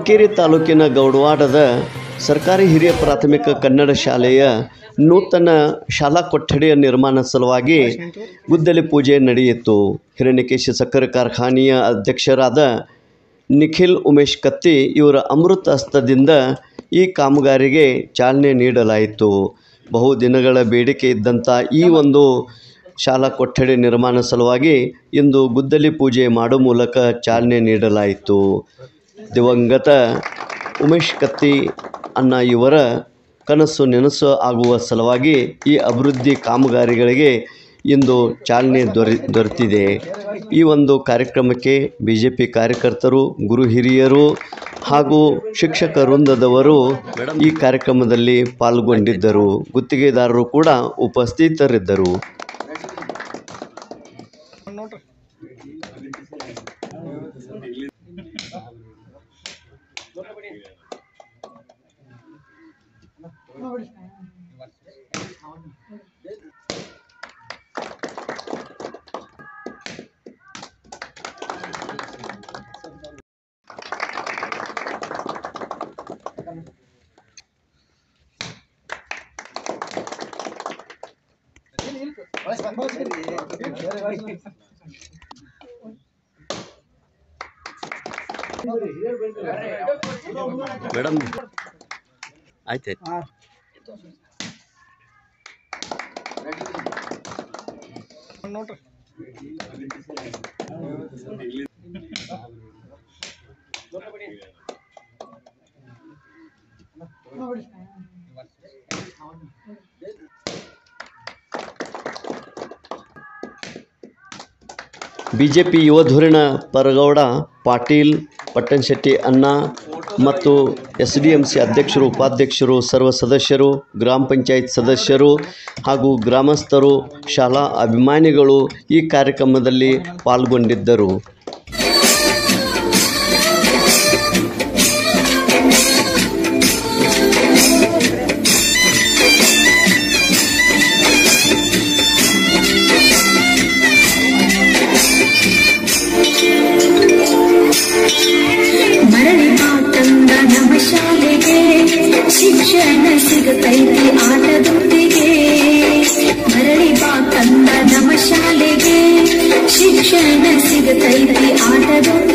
ಮಡಿಕೇರಿ ತಾಲೂಕಿನ ಗೌಡವಾಡದ ಸರ್ಕಾರಿ ಹಿರಿಯ ಪ್ರಾಥಮಿಕ ಕನ್ನಡ ಶಾಲೆಯ ನೂತನ ಶಾಲಾ ಕೊಠಡಿಯ ನಿರ್ಮಾಣ ಸಲುವಾಗಿ ಗುದ್ದಲಿ ಪೂಜೆ ನಡೆಯಿತು ಹಿರಣ್ಯಕೇಶಿ ಸಕ್ಕರೆ ಕಾರ್ಖಾನೆಯ ಅಧ್ಯಕ್ಷರಾದ ನಿಖಿಲ್ ಉಮೇಶ್ ಕತ್ತಿ ಇವರ ಅಮೃತ ಹಸ್ತದಿಂದ ಈ ಕಾಮಗಾರಿಗೆ ಚಾಲನೆ ನೀಡಲಾಯಿತು ಬಹು ದಿನಗಳ ಬೇಡಿಕೆ ಇದ್ದಂಥ ಈ ಒಂದು ಶಾಲಾ ಕೊಠಡಿ ನಿರ್ಮಾಣ ಸಲುವಾಗಿ ಇಂದು ಗುದ್ದಲಿ ಪೂಜೆ ಮಾಡುವ ಮೂಲಕ ಚಾಲನೆ ನೀಡಲಾಯಿತು ದಿವಂಗತ ಉಮೇಶ್ ಕತ್ತಿ ಅನ್ನ ಇವರ ಕನಸು ನೆನಸು ಆಗುವ ಸಲುವಾಗಿ ಈ ಅಭಿವೃದ್ಧಿ ಕಾಮಗಾರಿಗಳಿಗೆ ಇಂದು ಚಾಲನೆ ದೊರೆ ದೊರೆತಿದೆ ಈ ಒಂದು ಕಾರ್ಯಕ್ರಮಕ್ಕೆ ಬಿ ಜೆ ಪಿ ಕಾರ್ಯಕರ್ತರು ಗುರು ಹಿರಿಯರು ಹಾಗೂ ಶಿಕ್ಷಕ ವೃಂದದವರು ಈ ಕಾರ್ಯಕ್ರಮದಲ್ಲಿ ಪಾಲ್ಗೊಂಡಿದ್ದರು ಗುತ್ತಿಗೆದಾರರು ಕೂಡ ಉಪಸ್ಥಿತರಿದ್ದರು ಮೇಡಮ್ ಆಯ್ತಾಯ್ತು ಬಿ ಜೆ ಪಿ ಯುವ ಧುರೀಣ ಪರಗೌಡ ಪಾಟೀಲ್ ಪಟ್ಟಣಶೆಟ್ಟಿ ಅಣ್ಣ ಮತ್ತು ಎಸ್ ಡಿ ಎಂ ಸಿ ಅಧ್ಯಕ್ಷರು ಉಪಾಧ್ಯಕ್ಷರು ಸರ್ವ ಸದಸ್ಯರು ಗ್ರಾಮ ಪಂಚಾಯತ್ ಸದಸ್ಯರು ಹಾಗೂ ಗ್ರಾಮಸ್ಥರು ಶಾಲಾ ಅಭಿಮಾನಿಗಳು ಈ ಕಾರ್ಯಕ್ರಮದಲ್ಲಿ ಪಾಲ್ಗೊಂಡಿದ್ದರು ಮರಳಿ ಮಾತಂದ ನಮ್ಮ ಶಾಲೆಗೆ ಶಿಕ್ಷಣ ಸಿಗತೈತಿ ಆಟದೊಟ್ಟಿಗೆ ಮರಳಿ ಮಾತಂದ ನಮ್ಮ ಶಾಲೆಗೆ ಶಿಕ್ಷಣ ಸಿಗತೈತಿ ಆಟದೊಟ್ಟಿಗೆ